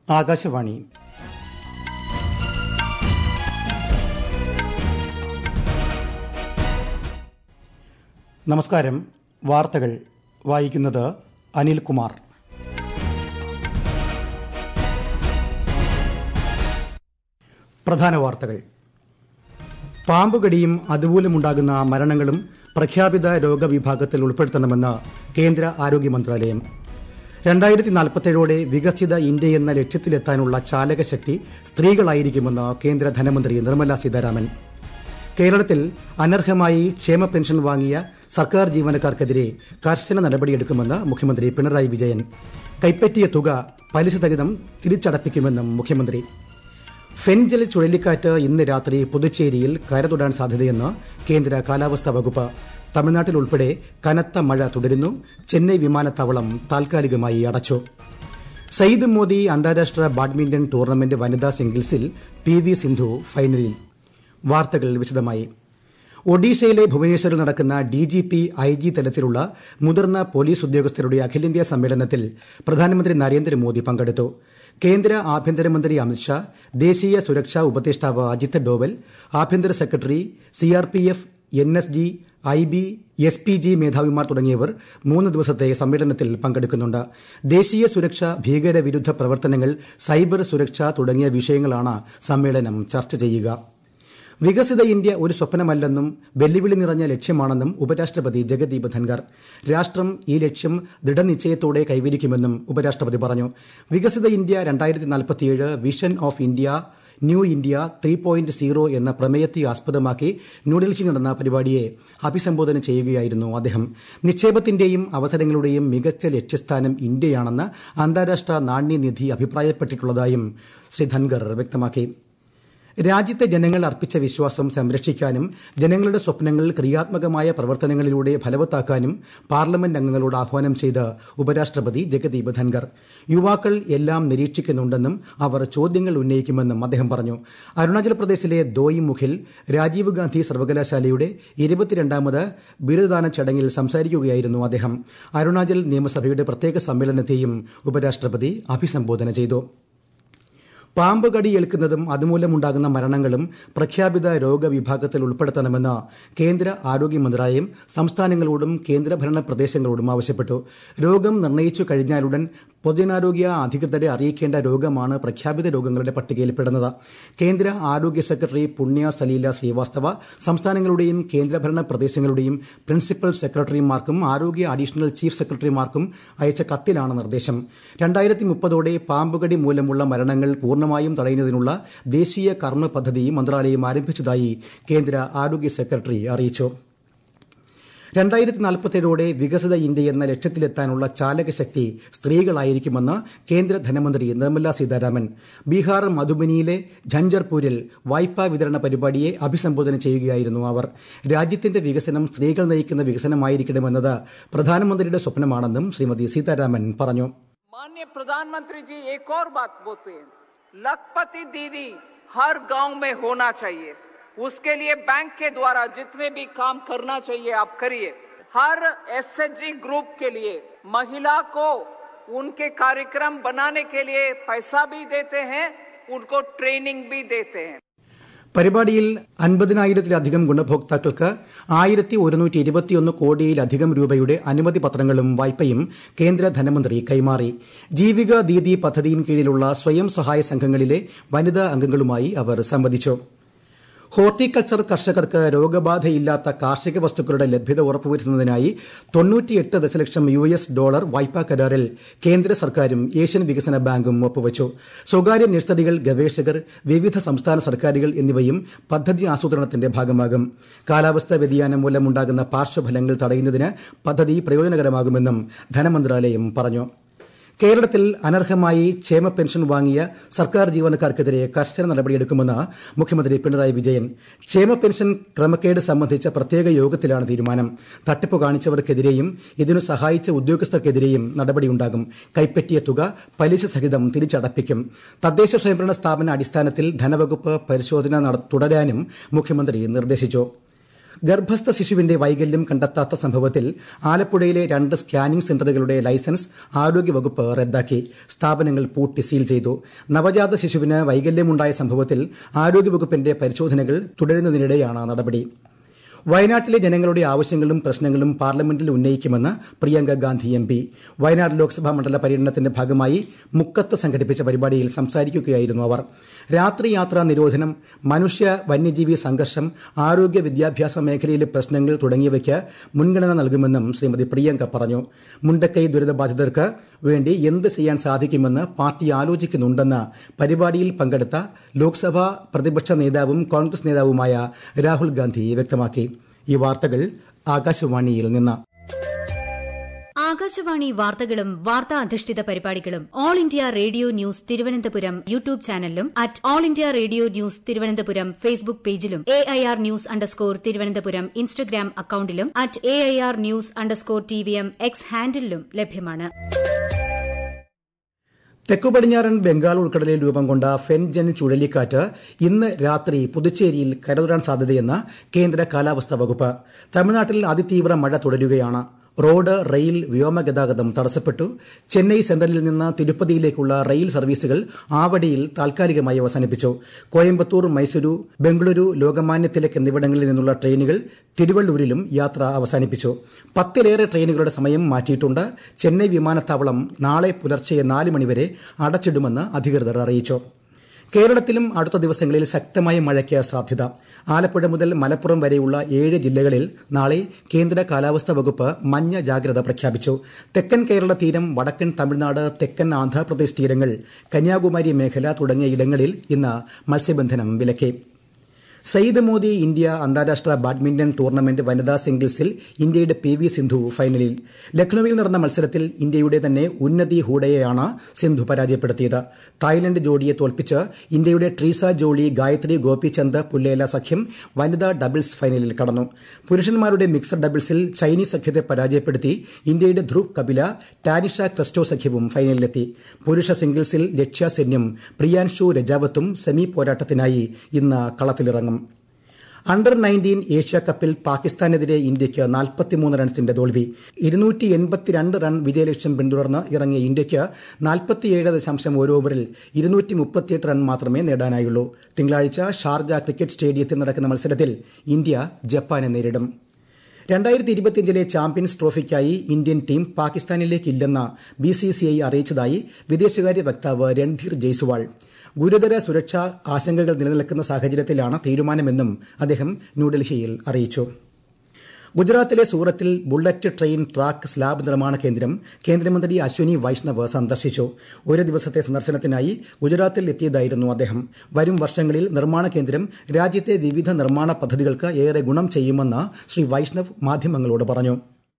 ആകാശവാണി നമസ്കാരം വാർത്തകൾ വായിക്കുന്നത് അനിൽകുമാർ പ്രധാന വാർത്തകൾ പാമ്പുകടിയും അതുമൂലമുണ്ടാകുന്ന മരണങ്ങളും പ്രഖ്യാപിത രോഗവിഭാഗത്തിൽ ഉൾപ്പെടുത്തണമെന്ന് കേന്ദ്ര ആരോഗ്യ മന്ത്രാലയം രണ്ടായിരത്തി നാൽപ്പത്തേഴോടെ വികസിത ഇന്ത്യയെന്ന ലക്ഷ്യത്തിലെത്താനുള്ള ചാലകശക്തി സ്ത്രീകളായിരിക്കുമെന്ന് കേന്ദ്ര ധനമന്ത്രി നിർമ്മല സീതാരാമൻ കേരളത്തിൽ അനർഹമായി ക്ഷേമ പെൻഷൻ വാങ്ങിയ സർക്കാർ ജീവനക്കാർക്കെതിരെ കർശന നടപടിയെടുക്കുമെന്ന് മുഖ്യമന്ത്രി പിണറായി വിജയൻ കൈപ്പറ്റിയ തുക പലിശസഹിതം തിരിച്ചടപ്പിക്കുമെന്നും മുഖ്യമന്ത്രി ഫെൻജൽ ചുഴലിക്കാറ്റ് ഇന്ന് രാത്രി പുതുച്ചേരിയിൽ കരതൊടാൻ സാധ്യതയെന്ന് കേന്ദ്ര കാലാവസ്ഥാ വകുപ്പ് തമിഴ്നാട്ടിൽ ഉൾപ്പെടെ കനത്ത മഴ തുടരുന്നു ചെന്നൈ വിമാനത്താവളം താൽക്കാലികമായി അടച്ചു സയ്യിദ് മോദി അന്താരാഷ്ട്ര ബാഡ്മിന്റൺ ടൂർണമെന്റ് വനിതാ സിംഗിൾസിൽ പി വി സിന്ധു ഫൈനലിൽ വാർത്തകൾ വിശദമായി ഒഡീഷയിലെ ഭുവനേശ്വറിൽ നടക്കുന്ന D G P I G തലത്തിലുള്ള മുതിർന്ന പോലീസ് ഉദ്യോഗസ്ഥരുടെ അഖിലേന്ത്യാ സമ്മേളനത്തിൽ പ്രധാനമന്ത്രി നരേന്ദ്രമോദി പങ്കെടുത്തു കേന്ദ്ര ആഭ്യന്തരമന്ത്രി അമിത്ഷാ ദേശീയ സുരക്ഷാ ഉപദേഷ്ടാവ് അജിത് ഡോവൽ ആഭ്യന്തര secretary C R P F N S G I B S P G മേധാവിമാർ തുടങ്ങിയവർ മൂന്ന് ദിവസത്തെ സമ്മേളനത്തിൽ പങ്കെടുക്കുന്നുണ്ട് ദേശീയ സുരക്ഷ ഭീകരവിരുദ്ധ പ്രവർത്തനങ്ങൾ സൈബർ സുരക്ഷ തുടങ്ങിയ വിഷയങ്ങളാണ് സമ്മേളനം ചർച്ച ചെയ്യുക വികസിത ഇന്ത്യ ഒരു സ്വപ്നമല്ലെന്നും വെല്ലുവിളി നിറഞ്ഞ ലക്ഷ്യമാണെന്നും ഉപരാഷ്ട്രപതി ജഗദീപ് ധൻഖർ രാഷ്ട്രം ഈ ലക്ഷ്യം ദൃഢനിശ്ചയത്തോടെ കൈവരിക്കുമെന്നും ഉപരാഷ്ട്രപതി പറഞ്ഞു വികസിത ഇന്ത്യ രണ്ടായിരത്തി നാൽപ്പത്തിയേഴ് vision of India new India three point zero എന്ന പ്രമേയത്തെ ആസ്പദമാക്കി ന്യൂഡൽഹിയിൽ നടന്ന പരിപാടിയെ അഭിസംബോധന ചെയ്യുകയായിരുന്നു അദ്ദേഹം നിക്ഷേപത്തിന്റെയും അവസരങ്ങളുടെയും മികച്ച ലക്ഷ്യസ്ഥാനം ഇന്ത്യയാണെന്ന് അന്താരാഷ്ട്ര നാണ്യനിധി അഭിപ്രായപ്പെട്ടിട്ടുള്ളതായും ശ്രീ ധൻഖർ വ്യക്തമാക്കി രാജ്യത്തെ ജനങ്ങൾ അർപ്പിച്ച വിശ്വാസം സംരക്ഷിക്കാനും ജനങ്ങളുടെ സ്വപ്നങ്ങൾ ക്രിയാത്മകമായ പ്രവർത്തനങ്ങളിലൂടെ ഫലവത്താക്കാനും പാർലമെന്റ് അംഗങ്ങളോട് ആഹ്വാനം ചെയ്ത് ഉപരാഷ്ട്രപതി ജഗദീപ് ധൻഖർ യുവാക്കൾ എല്ലാം നിരീക്ഷിക്കുന്നുണ്ടെന്നും അവർ ചോദ്യങ്ങൾ ഉന്നയിക്കുമെന്നും അദ്ദേഹം പറഞ്ഞു അരുണാചൽ പ്രദേശിലെ ദോയിമുഖിൽ രാജീവ് ഗാന്ധി സർവകലാശാലയുടെ ഇരുപത്തിരണ്ടാമത് ബിരുദദാന ചടങ്ങിൽ സംസാരിക്കുകയായിരുന്നു അദ്ദേഹം അരുണാചൽ നിയമസഭയുടെ പ്രത്യേക സമ്മേളനത്തെയും ഉപരാഷ്ട്രപതി അഭിസംബോധന ചെയ്തു പാമ്പ് കടിയേൽക്കുന്നതും അതുമൂലമുണ്ടാകുന്ന മരണങ്ങളും പ്രഖ്യാപിത രോഗവിഭാഗത്തിൽ ഉൾപ്പെടുത്തണമെന്ന് കേന്ദ്ര ആരോഗ്യ മന്ത്രാലയം സംസ്ഥാനങ്ങളോടും കേന്ദ്രഭരണ പ്രദേശങ്ങളോടും ആവശ്യപ്പെട്ടു രോഗം നിർണയിച്ചു കഴിഞ്ഞാലുടൻ പൊതുജനാരോഗ്യ അധികൃതരെ അറിയിക്കേണ്ട രോഗമാണ് പ്രഖ്യാപിത രോഗങ്ങളുടെ പട്ടികയിൽപ്പെടുന്നത് കേന്ദ്ര ആരോഗ്യ സെക്രട്ടറി പുണ്യ സലീല ശ്രീവാസ്തവ സംസ്ഥാനങ്ങളുടെയും കേന്ദ്രഭരണ പ്രദേശങ്ങളുടെയും പ്രിൻസിപ്പൽ സെക്രട്ടറിമാർക്കും ആരോഗ്യ അഡീഷണൽ ചീഫ് സെക്രട്ടറിമാർക്കും അയച്ച കത്തിലാണ് നിർദ്ദേശം രണ്ടായിരത്തി മുപ്പതോടെ പാമ്പുകടി മൂലമുള്ള മരണങ്ങൾ പൂർണ്ണമായും തടയുന്നതിനുള്ള ദേശീയ കർമ്മ പദ്ധതി മന്ത്രാലയം ആരംഭിച്ചതായി കേന്ദ്ര ആരോഗ്യ സെക്രട്ടറി അറിയിച്ചു രണ്ടായിരത്തി നാൽപ്പത്തേഴോടെ വികസിത ഇന്ത്യ എന്ന ലക്ഷ്യത്തിലെത്താനുള്ള ചാലകശക്തി സ്ത്രീകളായിരിക്കുമെന്ന് കേന്ദ്ര ധനമന്ത്രി നിർമ്മല സീതാരാമൻ ബീഹാർ മധുബനിയിലെ ഝഞ്ചർപൂരിൽ വായ്പാ വിതരണ പരിപാടിയെ അഭിസംബോധന ചെയ്യുകയായിരുന്നു അവർ രാജ്യത്തിന്റെ വികസനം സ്ത്രീകൾ നയിക്കുന്ന വികസനമായിരിക്കണമെന്നത് പ്രധാനമന്ത്രിയുടെ സ്വപ്നമാണെന്നും ശ്രീമതി സീതാരാമൻ പറഞ്ഞു माननीय प्रधानमंत्री जी एक और बात बोलते हैं लखपति दीदी हर गांव में होना चाहिए उसके लिए बैंक के द्वारा जितने भी काम करना चाहिए आप करिए हर एसएचजी ग्रुप के लिए महिला को उनके कार्यक्रम बनाने के लिए पैसा भी देते हैं उनको ट्रेनिंग भी देते हैं പരിപാടിയിൽ അൻപതിനായിരത്തിലധികം ഗുണഭോക്താക്കൾക്ക് ആയിരത്തി ഒരുന്നൂറ്റി ഇരുപത്തിയൊന്ന് കോടിയിലധികം രൂപയുടെ അനുമതി പത്രങ്ങളും വായ്പയും കേന്ദ്ര ധനമന്ത്രി കൈമാറി ജീവിക ദീദി പദ്ധതിയിൻ കീഴിലുള്ള സ്വയം സഹായ സംഘങ്ങളിലെ വനിതാ അംഗങ്ങളുമായി അവർ സംവദിച്ചു ഹോർട്ടിക്കൾച്ചർ കർഷകർക്ക് രോഗബാധയില്ലാത്ത കാർഷിക വസ്തുക്കളുടെ ലഭ്യത ഉറപ്പുവരുത്തുന്നതിനായി തൊണ്ണൂറ്റിയെട്ട് ദശലക്ഷം യു എസ് ഡോളർ വായ്പാ കരാറിൽ കേന്ദ്ര സർക്കാരും ഏഷ്യൻ വികസന ബാങ്കും ഒപ്പുവച്ചു സ്വകാര്യ നഴ്സറികൾ ഗവേഷകർ വിവിധ സംസ്ഥാന സർക്കാരുകൾ എന്നിവയും പദ്ധതി ആസൂത്രണത്തിന്റെ ഭാഗമാകും കാലാവസ്ഥാ വ്യതിയാനം മൂലമുണ്ടാകുന്ന പാർശ്വഫലങ്ങൾ തടയുന്നതിന് പദ്ധതി പ്രയോജനകരമാകുമെന്നും ധനമന്ത്രാലയം പറഞ്ഞു കേരളത്തിൽ അനർഹമായി ക്ഷേമ പെൻഷൻ വാങ്ങിയ സർക്കാർ ജീവനക്കാർക്കെതിരെ കർശന നടപടിയെടുക്കുമെന്ന് മുഖ്യമന്ത്രി പിണറായി വിജയൻ ക്ഷേമ പെൻഷൻ ക്രമക്കേട് സംബന്ധിച്ച പ്രത്യേക യോഗത്തിലാണ് തീരുമാനം തട്ടിപ്പ് കാണിച്ചവർക്കെതിരെയും ഇതിനു സഹായിച്ച ഉദ്യോഗസ്ഥർക്കെതിരെയും നടപടിയുണ്ടാകും കൈപ്പറ്റിയ തുക പലിശ സഹിതം തിരിച്ചടപ്പിക്കും തദ്ദേശ സ്വയംഭരണ സ്ഥാപന അടിസ്ഥാനത്തിൽ ധനവകുപ്പ് പരിശോധന നട- തുടരാനും മുഖ്യമന്ത്രി നിർദ്ദേശിച്ചു ഗർഭസ്ഥ ശിശുവിന്റെ വൈകല്യം കണ്ടെത്താത്ത സംഭവത്തിൽ ആലപ്പുഴയിലെ രണ്ട് സ്കാനിംഗ് സെന്ററുകളുടെ ലൈസൻസ് ആരോഗ്യവകുപ്പ് റദ്ദാക്കി സ്ഥാപനങ്ങൾ പൂട്ടി സീൽ ചെയ്തു നവജാത ശിശുവിന് വൈകല്യമുണ്ടായ സംഭവത്തിൽ ആരോഗ്യവകുപ്പിന്റെ പരിശോധനകൾ തുടരുന്നതിനിടെയാണ് നടപടി വയനാട്ടിലെ ജനങ്ങളുടെ ആവശ്യങ്ങളും പ്രശ്നങ്ങളും പാർലമെന്റിൽ ഉന്നയിക്കുമെന്ന് പ്രിയങ്ക ഗാന്ധി എം പി വയനാട് ലോക്സഭാ മണ്ഡല പര്യടനത്തിന്റെ ഭാഗമായി മുക്കത്ത് സംഘടിപ്പിച്ച പരിപാടിയിൽ സംസാരിക്കുകയായിരുന്നു അവർ രാത്രി യാത്രാ നിരോധനം മനുഷ്യ വന്യജീവി സംഘർഷം ആരോഗ്യ വിദ്യാഭ്യാസ മേഖലയിലെ പ്രശ്നങ്ങൾ തുടങ്ങിയവയ്ക്ക് മുൻഗണന നൽകുമെന്നും ശ്രീമതി പ്രിയങ്ക പറഞ്ഞു മുണ്ടക്കൈ ദുരിതബാധിതർക്ക് വേണ്ടി എന്ത് ചെയ്യാൻ സാധിക്കുമെന്ന് പാർട്ടി ആലോചിക്കുന്നുണ്ടെന്ന് പരിപാടിയിൽ പങ്കെടുത്ത ലോക്സഭാ പ്രതിപക്ഷ നേതാവും കോൺഗ്രസ് നേതാവുമായ രാഹുൽ ഗാന്ധി വ്യക്തമാക്കി ഈ വാർത്തകൾ ആകാശവാണിയിൽ നിന്ന് ആകാശവാണി വാർത്തകളും വാർത്താ അധിഷ്ഠിത പരിപാടികളും all India radio news Thiruvananthapuram YouTube ചാനലിലും at all India radio news Thiruvananthapuram Facebook പേജിലും A I R news underscore Thiruvananthapuram Instagram അക്കൌണ്ടിലും at A I R news underscore T V M X ഹാൻഡിലും ലഭ്യമാണ് തെക്കു പടിഞ്ഞാറൻ ബംഗാൾ ഉൾക്കടലിൽ രൂപം കൊണ്ട ഫെൻജൻ ചുഴലിക്കാറ്റ് ഇന്ന് രാത്രി പുതുച്ചേരിയിൽ കരതൊരാൻ സാധ്യതയെന്ന് കേന്ദ്ര കാലാവസ്ഥാ വകുപ്പ് തമിഴ്നാട്ടിൽ അതിതീവ്ര മഴ തുടരുകയാണ് റോഡ് റെയിൽ വ്യോമഗതാഗതം തടസ്സപ്പെട്ടു ചെന്നൈ സെൻട്രലിൽ നിന്ന് തിരുപ്പതിയിലേക്കുള്ള റെയിൽ സർവീസുകൾ ആവടിയിൽ താൽക്കാലികമായി അവസാനിപ്പിച്ചു കോയമ്പത്തൂർ മൈസൂരു ബംഗളൂരു ലോകമാന്യ തിലക് എന്നിവിടങ്ങളിൽ നിന്നുള്ള ട്രെയിനുകൾ തിരുവള്ളൂരിലും യാത്ര അവസാനിപ്പിച്ചു പത്തിലേറെ ട്രെയിനുകളുടെ സമയം മാറ്റിയിട്ടുണ്ട് ചെന്നൈ വിമാനത്താവളം നാളെ പുലർച്ചെ നാല് മണിവരെ അടച്ചിടുമെന്ന് അധികൃതർ അറിയിച്ചു കേരളത്തിലും അടുത്ത ദിവസങ്ങളിൽ ശക്തമായ മഴയ്ക്ക് സാധ്യത ആലപ്പുഴ മുതൽ മലപ്പുറം വരെയുള്ള ഏഴ് ജില്ലകളിൽ നാളെ കേന്ദ്ര കാലാവസ്ഥാ വകുപ്പ് മഞ്ഞ ജാഗ്രത പ്രഖ്യാപിച്ചു തെക്കൻ കേരള തീരം വടക്കൻ തമിഴ്നാട് തെക്കൻ ആന്ധ്രാപ്രദേശ് തീരങ്ങൾ കന്യാകുമാരി മേഖല തുടങ്ങിയ ഇടങ്ങളിൽ ഇന്ന് മത്സ്യബന്ധനം വിലക്കി സയ്യിദ് മോദി ഇന്ത്യ അന്താരാഷ്ട്ര ബാഡ്മിന്റൺ ടൂർണമെന്റ് വനിതാ സിംഗിൾസിൽ ഇന്ത്യയുടെ പി വി സിന്ധു ഫൈനലിൽ ലക്നൌവിൽ നടന്ന മത്സരത്തിൽ ഇന്ത്യയുടെ തന്നെ ഉന്നതി ഹൂഡയെയാണ് സിന്ധു പരാജയപ്പെടുത്തിയത് തായ്ലൻഡ് ജോഡിയെ തോൽപ്പിച്ച് ഇന്ത്യയുടെ ട്രീസ ജോളി ഗായത്രി ഗോപിചന്ദ് പുല്ലേല സഖ്യം വനിതാ ഡബിൾസ് ഫൈനലിൽ കടന്നു പുരുഷന്മാരുടെ മിക്സഡ് ഡബിൾസിൽ ചൈനീസ് സഖ്യത്തെ പരാജയപ്പെടുത്തി ഇന്ത്യയുടെ ധ്രുവ് കപില ടാനിഷ ക്രിസ്റ്റോ സഖ്യവും ഫൈനലിലെത്തി പുരുഷ സിംഗിൾസിൽ ലക്ഷ്യ സെന്നും പ്രിയാൻഷു രജാവത്തും സെമി പോരാട്ടത്തിനായി ഇന്ന് കളത്തിലിറങ്ങും അണ്ടർ നയൻറ്റീൻ ഏഷ്യ കപ്പിൽ പാകിസ്ഥാനെതിരെ ഇന്ത്യയ്ക്ക് നാൽപ്പത്തിമൂന്ന് റൺസിന്റെ തോൽവി ഇരുന്നൂറ്റി എൺപത്തിരണ്ട് റൺ വിജയലക്ഷ്യം പിന്തുടർന്ന് ഇറങ്ങിയ ഇന്ത്യയ്ക്ക് നാൽപ്പത്തിയേഴ് ദശാംശം ഒരു ഓവറിൽ ഇരുന്നൂറ്റി മുപ്പത്തിയെട്ട് റൺ മാത്രമേ നേടാനായുള്ളൂ തിങ്കളാഴ്ച ഷാർജ ക്രിക്കറ്റ് സ്റ്റേഡിയത്തിൽ നടക്കുന്ന മത്സരത്തിൽ ഇന്ത്യ ജപ്പാനെ നേരിടും രണ്ടായിരത്തി ഇരുപത്തിയഞ്ചിലെ ചാമ്പ്യൻസ് ട്രോഫിക്കായി ഇന്ത്യൻ ടീം പാകിസ്ഥാനിലേക്കില്ലെന്ന് ബി സി സി ഐ അറിയിച്ചതായി വിദേശകാര്യ വക്താവ് രൺധീർ ജയ്സ്വാൾ ഗുരുതര സുരക്ഷാ ആശങ്കകൾ നിലനിൽക്കുന്ന സാഹചര്യത്തിലാണ് തീരുമാനമെന്നും അദ്ദേഹം ന്യൂഡൽഹിയിൽ അറിയിച്ചു ഗുജറാത്തിലെ സൂറത്തിൽ ബുള്ളറ്റ് ട്രെയിൻ ട്രാക്ക് സ്ലാബ് നിർമ്മാണ കേന്ദ്രം കേന്ദ്രമന്ത്രി അശ്വനി വൈഷ്ണവ് സന്ദർശിച്ചു ഒരു ദിവസത്തെ സന്ദർശനത്തിനായി ഗുജറാത്തിൽ എത്തിയതായിരുന്നു അദ്ദേഹം വരും വർഷങ്ങളിൽ നിർമ്മാണ കേന്ദ്രം രാജ്യത്തെ വിവിധ നിർമ്മാണ പദ്ധതികൾക്ക് ഏറെ ഗുണം ചെയ്യുമെന്ന് ശ്രീ വൈഷ്ണവ് മാധ്യമങ്ങളോട് പറഞ്ഞു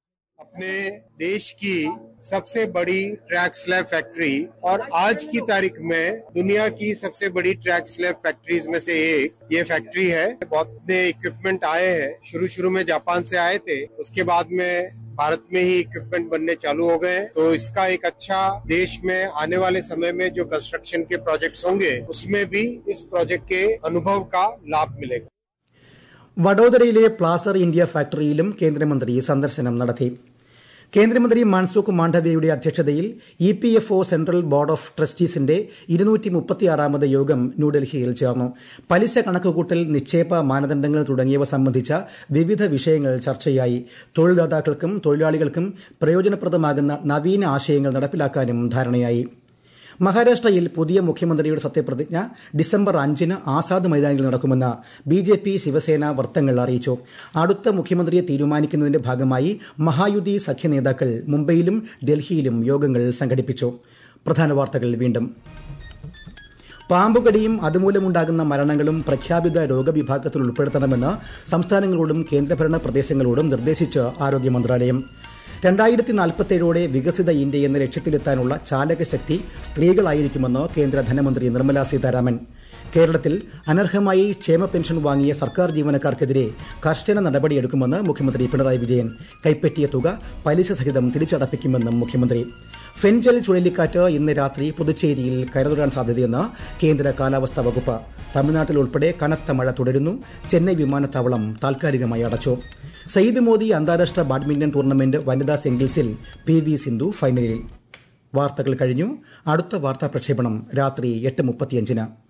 अपने देश की सबसे बड़ी ट्रैक स्लैब फैक्ट्री और आज की तारीख में दुनिया की सबसे बड़ी ट्रैक स्लैब फैक्ट्रीज में से एक ये फैक्ट्री है बहुत नए इक्विपमेंट आए हैं शुरू शुरू में जापान से आए थे उसके बाद में भारत में ही इक्विपमेंट बनने चालू हो गए हैं तो इसका एक अच्छा देश में आने वाले समय में जो कंस्ट्रक्शन के प्रोजेक्ट्स होंगे उसमें भी इस प्रोजेक्ट के अनुभव का लाभ मिलेगा വഡോദരയിലെ പ്ലാസർ ഇന്ത്യ ഫാക്ടറിയിലും കേന്ദ്രമന്ത്രി സന്ദർശനം നടത്തി കേന്ദ്രമന്ത്രി മൻസുഖ് മാണ്ഡവ്യയുടെ അധ്യക്ഷതയിൽ E P F O central board of ട്രസ്റ്റീസിന്റെ ഇരുന്നൂറ്റി മുപ്പത്തിയാറാമത് യോഗം ന്യൂഡൽഹിയിൽ ചേർന്നു പലിശ കണക്കുകൂട്ടൽ നിക്ഷേപ മാനദണ്ഡങ്ങൾ തുടങ്ങിയവ സംബന്ധിച്ച വിവിധ വിഷയങ്ങൾ ചർച്ചയായി തൊഴിൽദാതാക്കൾക്കും തൊഴിലാളികൾക്കും പ്രയോജനപ്രദമാകുന്ന നവീന ആശയങ്ങൾ നടപ്പിലാക്കാനും ധാരണയായി മഹാരാഷ്ട്രയിൽ പുതിയ മുഖ്യമന്ത്രിയുടെ സത്യപ്രതിജ്ഞ ഡിസംബർ അഞ്ചിന് ആസാദ് മൈതാനിൽ നടക്കുമെന്ന് ബി ജെ പി ശിവസേന വൃത്തങ്ങൾ അറിയിച്ചു അടുത്ത മുഖ്യമന്ത്രിയെ തീരുമാനിക്കുന്നതിന്റെ ഭാഗമായി മഹായുതി സഖ്യ നേതാക്കൾ മുംബൈയിലും ഡൽഹിയിലും യോഗങ്ങൾ സംഘടിപ്പിച്ചു പ്രധാന വാർത്തകൾ വീണ്ടും പാമ്പുകടിയും അതുമൂലമുണ്ടാകുന്ന മരണങ്ങളും പ്രഖ്യാപിത രോഗവിഭാഗത്തിൽ ഉൾപ്പെടുത്തണമെന്ന് സംസ്ഥാനങ്ങളോടും കേന്ദ്രഭരണ പ്രദേശങ്ങളോടും നിർദ്ദേശിച്ച് ആരോഗ്യ മന്ത്രാലയം രണ്ടായിരത്തി നാൽപ്പത്തേഴോടെ വികസിത ഇന്ത്യ എന്ന ലക്ഷ്യത്തിലെത്താനുള്ള ചാലകശക്തി സ്ത്രീകളായിരിക്കുമെന്ന് കേന്ദ്ര ധനമന്ത്രി നിർമ്മല സീതാരാമൻ കേരളത്തിൽ അനർഹമായി ക്ഷേമ പെൻഷൻ വാങ്ങിയ സർക്കാർ ജീവനക്കാർക്കെതിരെ കർശന നടപടിയെടുക്കുമെന്ന് മുഖ്യമന്ത്രി പിണറായി വിജയൻ കൈപ്പറ്റിയ തുക പലിശ സഹിതം തിരിച്ചടപ്പിക്കുമെന്നും മുഖ്യമന്ത്രി ഫെൻജൽ ചുഴലിക്കാറ്റ് ഇന്ന് രാത്രി പുതുച്ചേരിയിൽ കരതൊടാൻ സാധ്യതയെന്ന് കേന്ദ്ര കാലാവസ്ഥാ വകുപ്പ് തമിഴ്നാട്ടിൽ ഉൾപ്പെടെ കനത്ത മഴ തുടരുന്നു ചെന്നൈ വിമാനത്താവളം താൽക്കാലികമായി അടച്ചു സയ്യിദ് മോദി അന്താരാഷ്ട്ര ബാഡ്മിന്റൺ ടൂർണമെന്റ് വനിതാ സിംഗിൾസിൽ പി വി സിന്ധു ഫൈനലിൽ വാർത്തകൾ കഴിഞ്ഞു അടുത്ത വാർത്താ പ്രക്ഷേപണം രാത്രി എട്ട് മുപ്പത്തിയഞ്ചിന്